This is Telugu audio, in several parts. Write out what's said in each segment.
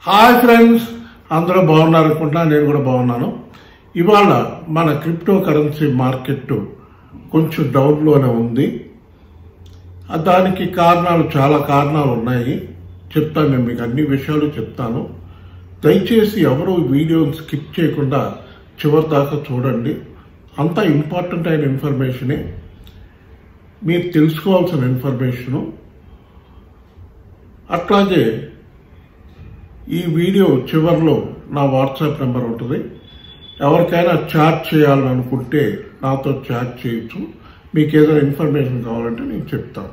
హాయ్ ఫ్రెండ్స్ అందరూ బాగున్నారు అనుకుంటున్నా నేను కూడా బాగున్నాను ఇవాళ మన క్రిప్టో కరెన్సీ మార్కెట్ కొంచెం డౌన్లోనే ఉంది ఆ దానికి కారణాలు చాలా కారణాలు ఉన్నాయి చెప్తాను నేను మీకు అన్ని విషయాలు చెప్తాను దయచేసి ఎవరు వీడియోని స్కిప్ చేయకుండా చివరి దాకా చూడండి అంతా ఇంపార్టెంట్ అయిన ఇన్ఫర్మేషనే మీరు తెలుసుకోవాల్సిన ఇన్ఫర్మేషను అట్లాగే ఈ వీడియో చివరిలో నా వాట్సాప్ నెంబర్ ఉంటుంది ఎవరికైనా చాట్ చేయాలని అనుకుంటే నాతో చాట్ చేయొచ్చు మీకు ఏదైనా ఇన్ఫర్మేషన్ కావాలంటే నేను చెప్తాను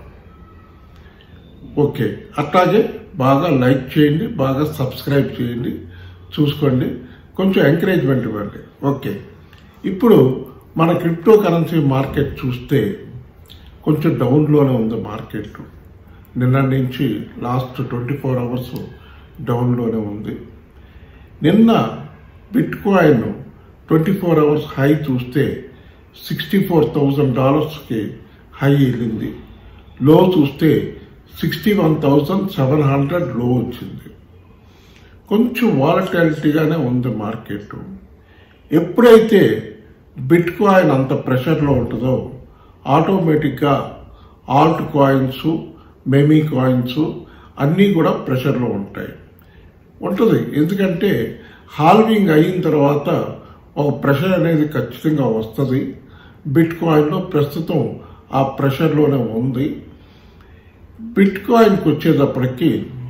ఓకే అట్లాగే బాగా లైక్ చేయండి బాగా సబ్స్క్రైబ్ చేయండి చూసుకోండి కొంచెం ఎంకరేజ్మెంట్ ఇవ్వండి ఓకే ఇప్పుడు మన క్రిప్టో కరెన్సీ మార్కెట్ చూస్తే కొంచెం డౌన్లోనే ఉంది మార్కెట్ నిన్న నుంచి లాస్ట్ ట్వంటీ ఫోర్ అవర్స్ డౌన్లోనే ఉంది నిన్న bitcoin twenty four hours high చూస్తే సిక్స్టీ ఫోర్ థౌజండ్ డాలర్స్కి హై వెళ్ళింది లో చూస్తే sixty one thousand seven hundred low వచ్చింది కొంచెం వాలటాలిటీగానే ఉంది మార్కెట్ ఎప్పుడైతే బిట్ కాయిన్ అంత ప్రెషర్లో ఉంటుందో ఆటోమేటిక్గా ఆల్ట్ కాయిన్స్ మెమీ కాయిన్స్ అన్నీ కూడా ప్రెషర్లో ఉంటాయి ఉంటుంది ఎందుకంటే హాల్వింగ్ అయిన తర్వాత ఒక ప్రెషర్ అనేది ఖచ్చితంగా వస్తుంది బిట్ కాయిన్లో ప్రస్తుతం ఆ ప్రెషర్లోనే ఉంది బిట్ కాయిన్కి వచ్చేటప్పటికి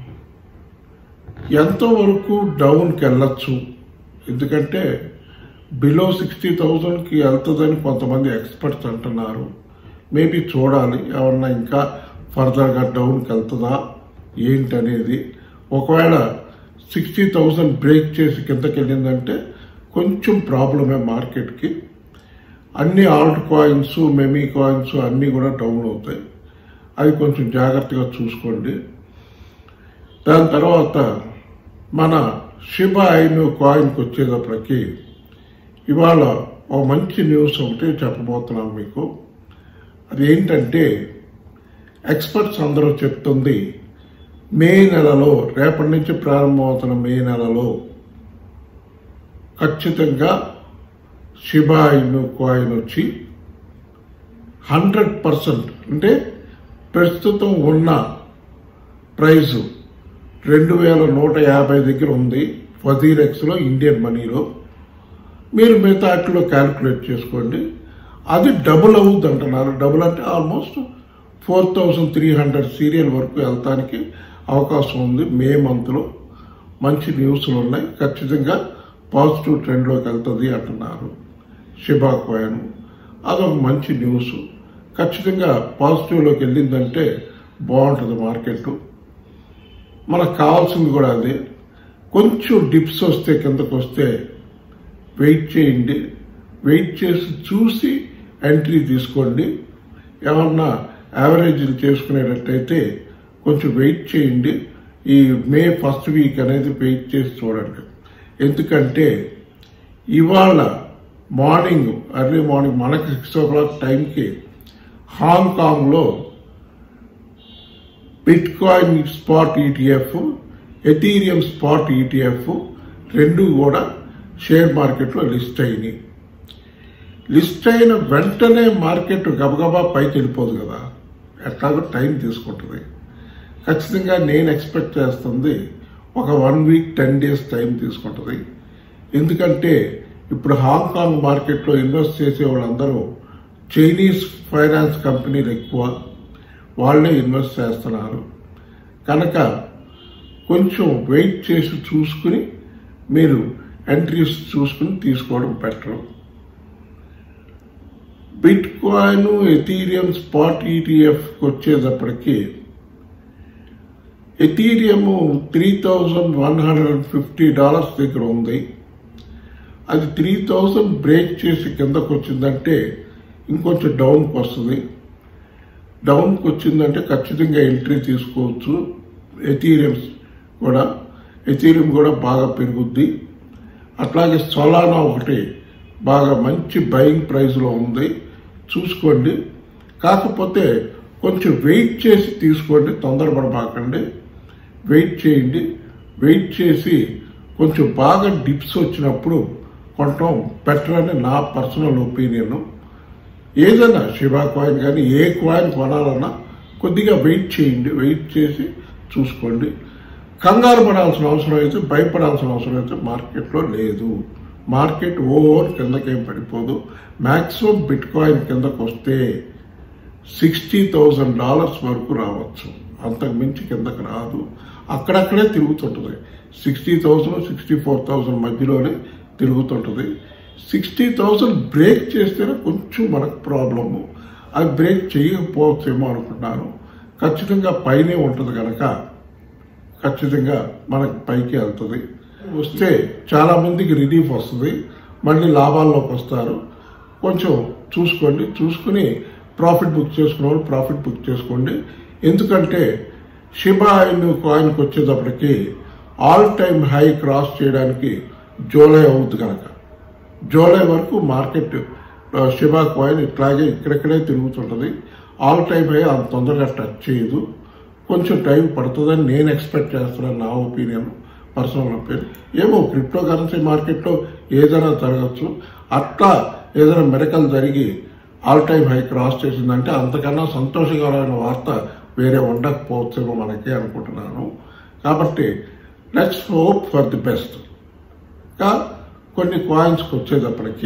ఎంతవరకు డౌన్కి వెళ్ళచ్చు ఎందుకంటే బిలో సిక్స్టీ థౌజండ్కి వెళ్తుందని కొంతమంది ఎక్స్పర్ట్స్ అంటున్నారు మేబీ చూడాలి ఏమన్నా ఇంకా ఫర్దర్గా డౌన్కి వెళ్తుందా ఏంటనేది ఒకవేళ సిక్స్టీ థౌజండ్ బ్రేక్ చేసి కిందకి వెళ్ళిందంటే కొంచెం ప్రాబ్లమే మార్కెట్కి అన్ని ఆల్ట్ కాయిన్స్ మెమీ కాయిన్స్ అన్నీ కూడా డౌన్ అవుతాయి అది కొంచెం జాగ్రత్తగా చూసుకోండి దాని తర్వాత మన షిబా ఐను కాయిన్కి వచ్చేటప్పటికి ఇవాళ ఒక మంచి న్యూస్ ఒకటి చెప్పబోతున్నాను మీకు అది ఏంటంటే ఎక్స్పర్ట్స్ అందరూ చెప్తుంది మే నెలలో రేపటి నుంచి ప్రారంభమవుతున్న మే నెలలో ఖచ్చితంగా షిబా ఇను కాయిన్ వచ్చి హండ్రెడ్ పర్సెంట్ అంటే ప్రస్తుతం ఉన్న ప్రైజు రెండు వేల నూట యాభై దగ్గర ఉంది ఫజీరెక్స్లో ఇండియన్ మనీలో మీరు మిగతా వాటిలో క్యాలిక్యులేట్ చేసుకోండి అది డబుల్ అవుద్ది అంటున్నారు డబుల్ అంటే almost four thousand three hundred సీరియల్ వరకు వెళ్తానికి అవకాశం ఉంది మే మంత్లో మంచి న్యూస్లు ఉన్నాయి ఖచ్చితంగా పాజిటివ్ ట్రెండ్లోకి వెళ్తుంది అంటున్నారు షిబా కాయిన్ అదొక మంచి న్యూస్ ఖచ్చితంగా పాజిటివ్లోకి వెళ్ళిందంటే బాగుంటుంది మార్కెట్ మనకు కావాల్సింది కూడా అదే కొంచెం డిప్స్ వస్తే కిందకు వస్తే వెయిట్ చేయండి వెయిట్ చేసి చూసి ఎంట్రీ తీసుకోండి ఏమన్నా యావరేజీలు చేసుకునేటట్టయితే కొంచెం వెయిట్ చేయండి ఈ మే ఫస్ట్ వీక్ అనేది వెయిట్ చేసి చూడండి ఎందుకంటే ఇవాళ మార్నింగ్ ఎర్లీ మార్నింగ్ మనకి సిక్స్ ఓ క్లాక్ టైంకి హాంకాంగ్లో bitcoin spot ETF Ethereum spot ETF రెండు కూడా షేర్ మార్కెట్లో లిస్ట్ అయినాయి లిస్ట్ అయిన వెంటనే మార్కెట్ గబగబా పైకి వెళ్ళిపోదు కదా ఎట్లాగో టైం తీసుకుంటుంది ఖచ్చితంగా నేను ఎక్స్పెక్ట్ చేస్తుంది ఒక one week ten days time తీసుకుంటుంది ఎందుకంటే ఇప్పుడు హాంకాంగ్ మార్కెట్లో ఇన్వెస్ట్ చేసే వాళ్ళందరూ చైనీస్ ఫైనాన్స్ కంపెనీలు ఎక్కువ వాళ్ళే ఇన్వెస్ట్ చేస్తున్నారు కనుక కొంచెం వెయిట్ చేసి చూసుకుని మీరు ఎంట్రీస్ చూసుకుని తీసుకోవడం better bitcoin Ethereum spot ETF వచ్చేటప్పటికి Ethereum three thousand one hundred and fifty dollars దగ్గర ఉంది అది త్రీ థౌజండ్ బ్రేక్ చేసి కిందకు వచ్చిందంటే ఇంకొంచెం డౌన్కి వస్తుంది డౌన్కి వచ్చిందంటే ఖచ్చితంగా ఎంట్రీ తీసుకోవచ్చు ఎథీరియం కూడా ఎథీరియం కూడా బాగా పెరుగుద్ది అట్లాగే సొలానా ఒకటి బాగా మంచి బయింగ్ ప్రైస్లో ఉంది చూసుకోండి కాకపోతే కొంచెం వెయిట్ చేసి తీసుకోండి తొందరపడబాకండి వెయిట్ చేయండి వెయిట్ చేసి కొంచెం బాగా డిప్స్ వచ్చినప్పుడు కొనటం బెటర్ అని నా పర్సనల్ ఒపీనియన్ ఏదైనా శివా కాయిన్ కానీ ఏ కాయిన్ కొనాలన్నా కొద్దిగా వెయిట్ చేయండి వెయిట్ చేసి చూసుకోండి కంగారు పడాల్సిన అవసరం అయితే భయపడాల్సిన అవసరం అయితే మార్కెట్లో లేదు మార్కెట్ ఓవర్ కిందకేం పడిపోదు మ్యాక్సిమం బిట్ కాయిన్ కిందకు వస్తే సిక్స్టీ థౌజండ్ డాలర్స్ వరకు రావచ్చు అంతకు మించి కిందకి రాదు అక్కడక్కడే తిరుగుతుంటుంది sixty thousand sixty four thousand మధ్యలోనే తిరుగుతుంటుంది సిక్స్టీ థౌజండ్ బ్రేక్ చేస్తేనే కొంచెం మనకు ప్రాబ్లము అది బ్రేక్ చేయకపోవచ్చేమో అనుకుంటున్నాను ఖచ్చితంగా పైనే ఉంటుంది కనుక ఖచ్చితంగా మనకి పైకి వెళ్తుంది వస్తే చాలా మందికి రిలీఫ్ వస్తుంది మళ్ళీ లాభాల్లోకి వస్తారు కొంచెం చూసుకోండి చూసుకుని ప్రాఫిట్ బుక్ చేసుకున్న వాళ్ళు ప్రాఫిట్ బుక్ చేసుకోండి ఎందుకంటే షిబా ఇన్ కాయిన్కి వచ్చేటప్పటికి ఆల్ టైమ్ హై క్రాస్ చేయడానికి జూలై అవుతుంది కనుక జూలై వరకు మార్కెట్ ఆ, షిబా కాయిన్ ఇట్లాగే ఇక్కడెక్కడే తిరుగుతుంటుంది ఆల్ టైమ్ హై అంత తొందరగా టచ్ చేయదు కొంచెం టైం పడుతుందని నేను ఎక్స్పెక్ట్ చేస్తున్నాను నా ఒపీనియన్ పర్సనల్ ఒపీనియన్ ఏమో క్రిప్టో కరెన్సీ మార్కెట్లో ఏదైనా జరగచ్చు అట్లా ఏదైనా మెరకల్ జరిగి ఆల్ టైమ్ హై క్రాస్ చేసిందంటే అంతకన్నా సంతోషకరమైన వార్త వేరే ఉండకపోవచ్చేమో మనకి అనుకుంటున్నాను కాబట్టి let's hope for the best ఇంకా కొన్ని కాయిన్స్కి వచ్చేటప్పటికి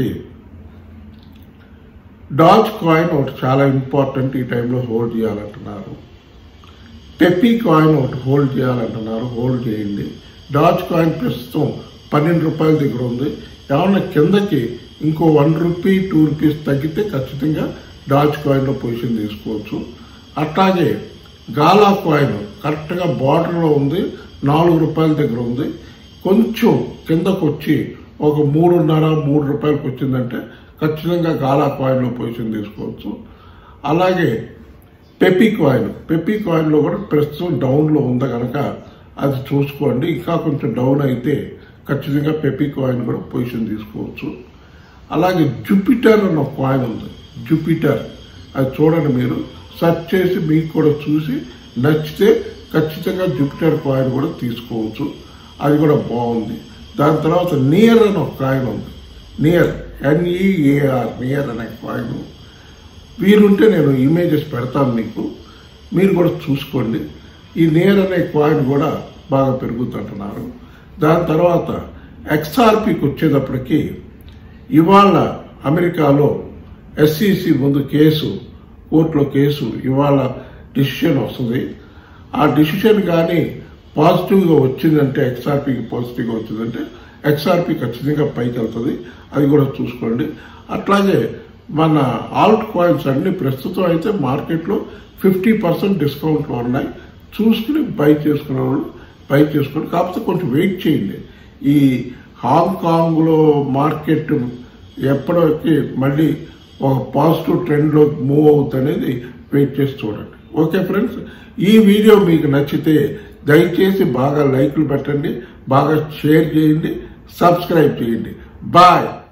డాజ్ కాయిన్ ఒకటి చాలా ఇంపార్టెంట్ ఈ టైంలో హోల్డ్ చేయాలంటున్నారు పెప్పీ కాయిన్ ఒకటి హోల్డ్ చేయాలంటున్నారు హోల్డ్ చేయండి డాజ్ కాయిన్ ప్రస్తుతం పన్నెండు రూపాయల దగ్గర ఉంది ఏమన్నా కిందకి ఇంకో వన్ రూపీ టూ రూపీస్ తగ్గితే ఖచ్చితంగా డాజ్ కాయిన్లో పొజిషన్ తీసుకోవచ్చు అట్లాగే గాలా కాయిన్ కరెక్ట్గా బార్డర్లో ఉంది నాలుగు రూపాయల దగ్గర ఉంది కొంచెం కిందకు వచ్చి ఒక మూడున్నర మూడు రూపాయలకు వచ్చిందంటే ఖచ్చితంగా గాలా కాయిన్లో పొజిషన్ తీసుకోవచ్చు అలాగే పెప్పీ కాయిన్ పెప్పీ కాయిన్లో కూడా ప్రస్తుతం డౌన్లో ఉంది కనుక అది చూసుకోండి ఇంకా కొంచెం డౌన్ అయితే ఖచ్చితంగా పెప్పీ కాయిన్ కూడా పొజిషన్ తీసుకోవచ్చు అలాగే జూపిటర్ అన్న ఒక కాయిన్ ఉంది జూపిటర్ అది చూడండి మీరు సెర్చ్ చేసి మీకు కూడా చూసి నచ్చితే ఖచ్చితంగా జూపిటర్ కాయిన్ కూడా తీసుకోవచ్చు అది కూడా బాగుంది దాని తర్వాత నియర్ అని ఒక కాయిన్ ఉంది నియర్ ఎన్ఈఏఆర్ నియర్ అనే కాయిన్ వీలుంటే నేను ఇమేజెస్ పెడతాను మీకు మీరు కూడా చూసుకోండి ఈ నేర్ అనే కాయిన్ కూడా బాగా పెరుగుతుంటున్నారు దాని తర్వాత ఎక్స్ఆర్పికి వచ్చేటప్పటికి ఇవాళ అమెరికాలో ఎస్సిసి ముందు కేసు కోర్టులో కేసు ఇవాళ డిసిషన్ వస్తుంది ఆ డిసిషన్ కానీ పాజిటివ్గా వచ్చిందంటే ఎక్స్ఆర్పికి పాజిటివ్గా వచ్చిందంటే ఎక్స్ఆర్పి ఖచ్చితంగా పైకి వెళ్తుంది అది కూడా చూసుకోండి అట్లాగే మన ఆల్ట్ కాయిన్స్ అన్ని ప్రస్తుతం అయితే మార్కెట్లో ఫిఫ్టీ పర్సెంట్ డిస్కౌంట్లో ఉన్నాయి చూసుకుని బై చేసుకునే వాళ్ళు బై చేసుకోండి కాకపోతే కొంచెం వెయిట్ చేయండి ఈ హాంకాంగ్లో మార్కెట్ ఎప్పటికి మళ్ళీ ఒక పాజిటివ్ ట్రెండ్లో మూవ్ అవుతుంది అనేది వెయిట్ చేసి చూడండి ఓకే ఫ్రెండ్స్ ఈ వీడియో మీకు నచ్చితే దయచేసి బాగా లైక్లు పెట్టండి బాగా షేర్ చేయండి సబ్స్క్రైబ్ చేయండి బాయ్